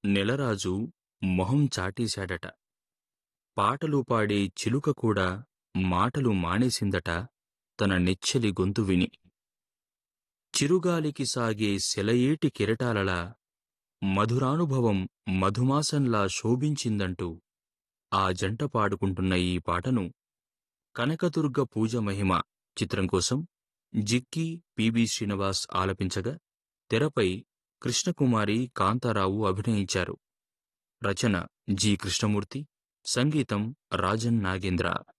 నెలరాజు మొహం చాటేశాడట పాటలు పాడే చిలుక కూడా మాటలు మానేసిందట తన నెచ్చెలి గొంతు విని చిరుగాలికి సాగే సెలయేటి కెరటాలలా మధురానుభవం మధుమాసంలా శోభించిందంటూ ఆ జంట పాడుకుంటున్న ఈ పాటను కనకదుర్గ పూజ మహిమ చిత్రం కోసం జిక్కి పిబి శ్రీనివాస్ ఆలపించగా తెరపై కృష్ణకుమారి కాంతారావు అభినయించారు రచన జి కృష్ణమూర్తి సంగీతం రాజన్ నాగేంద్ర